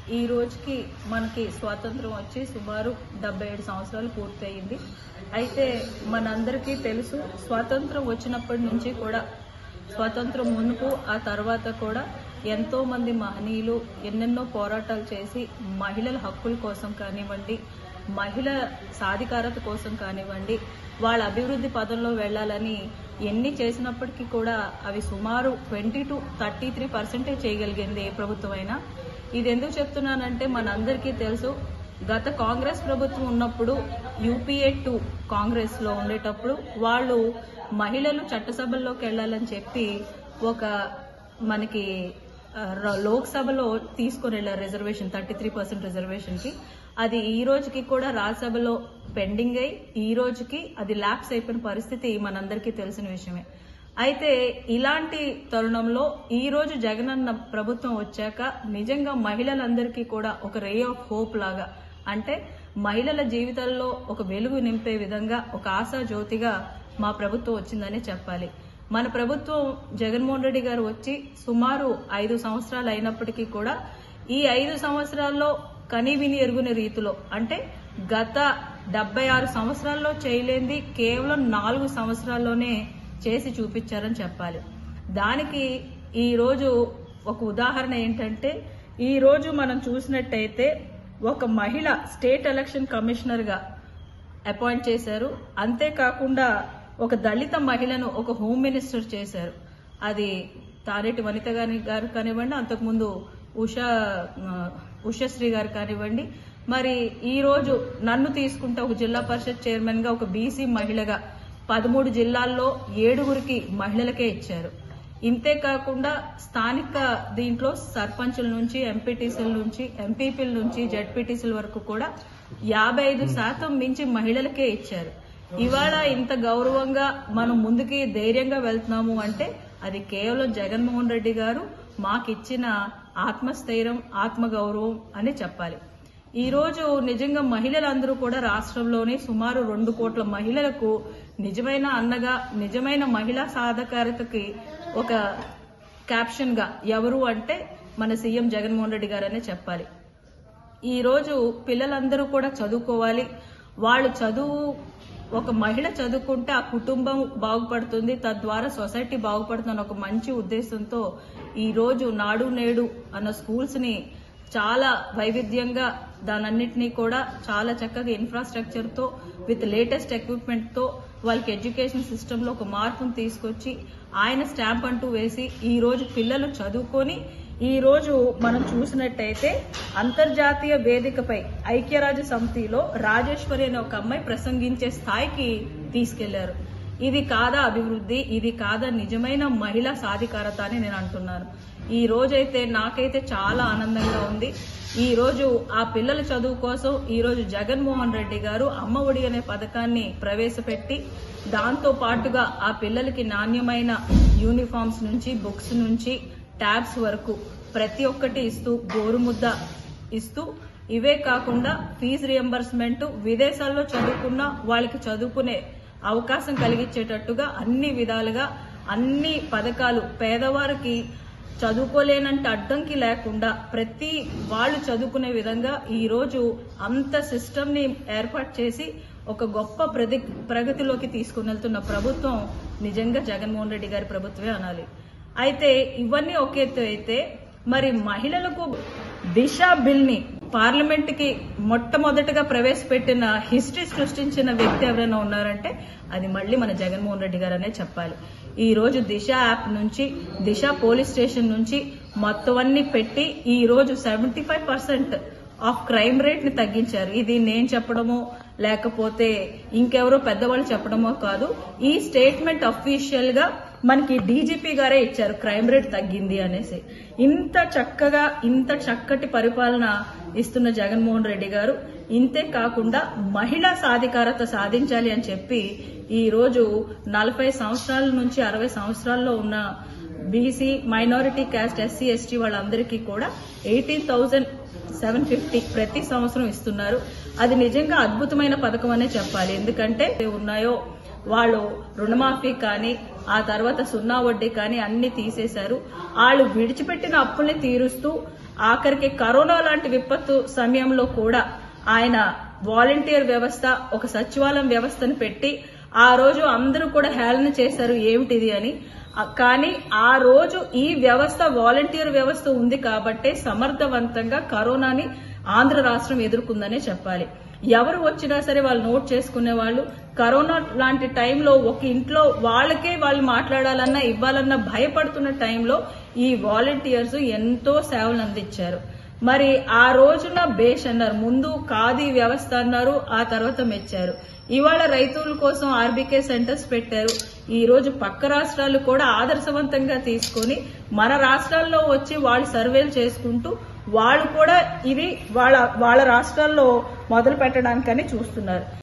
ఈ రోజుకి మనకి స్వాతంత్రం వచ్చి సుమారు డెబ్బై ఏడు సంవత్సరాలు పూర్తయింది అయితే మనందరికీ తెలుసు స్వాతంత్రం వచ్చినప్పటి నుంచి కూడా స్వాతంత్రం మునుపు ఆ తర్వాత కూడా ఎంతో మంది మహనీయులు ఎన్నెన్నో పోరాటాలు చేసి మహిళల హక్కుల కోసం కానివ్వండి మహిళ సాధికారత కోసం కానివ్వండి వాళ్ళ అభివృద్ధి పదంలో వెళ్ళాలని ఎన్ని చేసినప్పటికీ కూడా అవి సుమారు twenty two thirty three percentage చేయగలిగింది ఏ ప్రభుత్వం అయినా ఇది ఎందుకు చెప్తున్నానంటే మనందరికీ తెలుసు గత కాంగ్రెస్ ప్రభుత్వం ఉన్నప్పుడు యూపీఏ టూ కాంగ్రెస్ లో ఉండేటప్పుడు వాళ్ళు మహిళలు చట్టసభల్లోకి వెళ్ళాలని చెప్పి ఒక మనకి ఆ, ర- లోక్సభలో తీసుకొని వెళ్ళారు reservation thirty three percent reservation కి అది ఈ రోజుకి కూడా రాజ్యసభలో పెండింగ్ అయి ఈ రోజుకి అది ల్యాప్స్ అయిపోయిన పరిస్థితి మనందరికీ తెలిసిన విషయమే అయితే ఇలాంటి తరుణంలో ఈ రోజు జగనన్న ప్రభుత్వం వచ్చాక నిజంగా మహిళలందరికీ కూడా ఒక రే ఆఫ్ హోప్ లాగా అంటే మహిళల జీవితాల్లో ఒక వెలుగు నింపే విధంగా ఒక ఆశా జ్యోతిగా మా ప్రభుత్వం వచ్చిందని చెప్పాలి మన ప్రభుత్వం జగన్మోహన్ రెడ్డి గారు వచ్చి సుమారు ఐదు సంవత్సరాలు అయినప్పటికీ కూడా ఈ ఐదు సంవత్సరాల్లో కని విని ఎరుగుని రీతిలో అంటే గత డెబ్బై ఆరు సంవత్సరాల్లో చేయలేంది కేవలం నాలుగు సంవత్సరాల్లోనే చేసి చూపించారని చెప్పాలి దానికి ఈ రోజు ఒక ఉదాహరణ ఏంటంటే ఈ రోజు మనం చూసినట్టయితే ఒక మహిళ స్టేట్ ఎలక్షన్ కమిషనర్ గా అపాయింట్ చేశారు అంతేకాకుండా ఒక దళిత మహిళను ఒక హోమ్ మినిస్టర్ చేశారు అది తారేటి వనిత గారి గారు కానివ్వండి అంతకుముందు ఉషా ఆ, ఉషశ్రీ గారు కానివ్వండి మరి ఈ రోజు నన్ను తీసుకుంటే ఒక జిల్లా పరిషత్ చైర్మన్ గా ఒక బీసీ మహిళగా పదమూడు జిల్లాల్లో ఏడుగురికి మహిళలకే ఇచ్చారు ఇంతే కాకుండా స్థానిక దీంట్లో సర్పంచుల నుంచి ఎంపీటీసీల నుంచి ఎంపీపీల నుంచి జడ్పీటీసీల వరకు కూడా యాభై ఐదు శాతం మించి మహిళలకే ఇచ్చారు ఇవాళ ఇంత గౌరవంగా మనం ముందుకి ధైర్యంగా వెళ్తున్నాము అంటే అది కేవలం జగన్మోహన్ రెడ్డి గారు మాకిచ్చిన ఆత్మస్థైర్యం ఆత్మగౌరవం అని చెప్పాలి ఈ రోజు నిజంగా మహిళలందరూ కూడా రాష్ట్రంలోని సుమారు రెండు కోట్ల మహిళలకు నిజమైన అన్నగా నిజమైన మహిళా సాధకారతకి ఒక క్యాప్షన్ గా ఎవరు అంటే మన సీఎం జగన్మోహన్ రెడ్డి గారనే చెప్పాలి ఈ రోజు పిల్లలందరూ కూడా చదువుకోవాలి వాళ్ళు చదువు ఒక మహిళ చదువుకుంటే ఆ కుటుంబం బాగుపడుతుంది తద్వారా సొసైటీ బాగుపడుతుంది ఒక మంచి ఉద్దేశంతో ఈ రోజు నాడు నేడు అన్న స్కూల్స్ ని చాలా వైవిధ్యంగా దానన్నిటినీ కూడా చాలా చక్కగా ఇన్ఫ్రాస్ట్రక్చర్ తో విత్ లేటెస్ట్ ఎక్విప్మెంట్ తో వాళ్ళకి ఎడ్యుకేషన్ సిస్టమ్ లో ఒక మార్పును తీసుకొచ్చి ఆయన స్టాంప్ అంటూ వేసి ఈ రోజు పిల్లలు చదువుకొని ఈ రోజు మనం చూసినట్టయితే అంతర్జాతీయ వేదికపై ఐక్యరాజ్య సమితిలో రాజేశ్వరి అనే ఒక అమ్మాయి ప్రసంగించే స్థాయికి తీసుకెళ్లారు ఇది కాదా అభివృద్ధి ఇది కాదా నిజమైన మహిళా సాధికారత అని నేను అంటున్నాను ఈ రోజైతే నాకైతే చాలా ఆనందంగా ఉంది ఈ రోజు ఆ పిల్లల చదువు కోసం ఈ రోజు జగన్మోహన్ రెడ్డి గారు అమ్మ ఒడి అనే పథకాన్ని ప్రవేశపెట్టి దాంతో పాటుగా ఆ పిల్లలకి నాణ్యమైన యూనిఫామ్స్ నుంచి బుక్స్ నుంచి ట్యాబ్స్ వరకు ప్రతి ఒక్కటి ఇస్తూ గోరుముద్ద ఇస్తూ ఇవే కాకుండా ఫీజు రియంబర్స్మెంట్ విదేశాల్లో చదువుకున్న వాళ్ళకి చదువుకునే అవకాశం కలిగించేటట్టుగా అన్ని విధాలుగా అన్ని పథకాలు పేదవారికి చదువుకోలేనంత అడ్డంకి లేకుండా ప్రతి వాళ్ళు చదువుకునే విధంగా ఈ రోజు అంత సిస్టమ్ ని ఏర్పాటు చేసి ఒక గొప్ప ప్రతి ప్రగతిలోకి తీసుకుని వెళ్తున్న ప్రభుత్వం నిజంగా జగన్మోహన్ రెడ్డి గారి ప్రభుత్వమే అనాలి అయితే ఇవన్నీ ఒక ఎత్తు అయితే మరి మహిళలకు దిశ బిల్ ని పార్లమెంట్ కి మొట్టమొదటగా ప్రవేశపెట్టిన హిస్టరీ సృష్టించిన వ్యక్తి ఎవరైనా ఉన్నారంటే అది మళ్ళీ మన జగన్మోహన్ రెడ్డి గారనే చెప్పాలి ఈ రోజు దిశ యాప్ నుంచి దిశ పోలీస్ స్టేషన్ నుంచి మొత్తం అన్ని పెట్టి ఈ రోజు seventy five percent of crime rate ని తగ్గించారు ఇది నేను చెప్పడమో లేకపోతే ఇంకెవరో పెద్దవాళ్ళు చెప్పడమో కాదు ఈ స్టేట్మెంట్ అఫీషియల్ గా మనకి డీజీపీ గారే ఇచ్చారు క్రైమ్ రేట్ తగ్గింది అనేసి ఇంత చక్కగా ఇంత చక్కటి పరిపాలన ఇస్తున్న జగన్మోహన్ రెడ్డి గారు ఇంతే కాకుండా మహిళా సాధికారత సాధించాలి అని చెప్పి ఈ రోజు నలభై సంవత్సరాల నుంచి అరవై సంవత్సరాల్లో ఉన్న BC minority caste SC ST వాళ్ళందరికీ కూడా ఎయిటీన్ థౌజండ్ సెవెన్ ఫిఫ్టీ ప్రతి సంవత్సరం ఇస్తున్నారు అది నిజంగా అద్భుతమైన పథకం అనే చెప్పాలి ఎందుకంటే ఉన్నాయో వాళ్ళు రుణమాఫీ కానీ ఆ తర్వాత సున్నా వడ్డీ కానీ అన్ని తీసేశారు వాళ్ళు విడిచిపెట్టిన అప్పుల్ని తీరుస్తూ ఆఖరికి కరోనా లాంటి విపత్తు సమయంలో కూడా ఆయన వాలంటీర్ వ్యవస్థ ఒక సచివాలయం వ్యవస్థను పెట్టి ఆ రోజు అందరూ కూడా హేళన చేశారు ఏమిటిది అని ఆ- కానీ ఆ రోజు ఈ వ్యవస్థ వాలంటీర్ వ్యవస్థ ఉంది కాబట్టే సమర్థవంతంగా కరోనాని ఆంధ్ర రాష్ట్రం ఎదుర్కొందనే చెప్పాలి ఎవరు వచ్చినా సరే వాళ్ళు నోట్ చేసుకునే వాళ్ళు కరోనా లాంటి టైంలో ఒక ఇంట్లో వాళ్ళకే వాళ్ళు మాట్లాడాలన్నా ఇవ్వాలన్నా భయపడుతున్న టైంలో ఈ వాలంటీర్స్ ఎంతో సేవలు అందించారు మరి ఆ రోజున బేష్ అన్నారు ముందు ఖాదీ వ్యవస్థ అన్నారు ఆ తర్వాత మెచ్చారు ఇవాళ రైతుల కోసం ఆర్బీకే సెంటర్స్ పెట్టారు ఈ రోజు పక్క రాష్ట్రాలు కూడా ఆదర్శవంతంగా తీసుకొని మన రాష్ట్రాల్లో వచ్చి వాళ్ళు సర్వేలు చేసుకుంటూ వాళ్ళు కూడా ఇవి వాళ్ళ వాళ్ళ రాష్ట్రాల్లో మొదలు పెట్టడానికని చూస్తున్నారు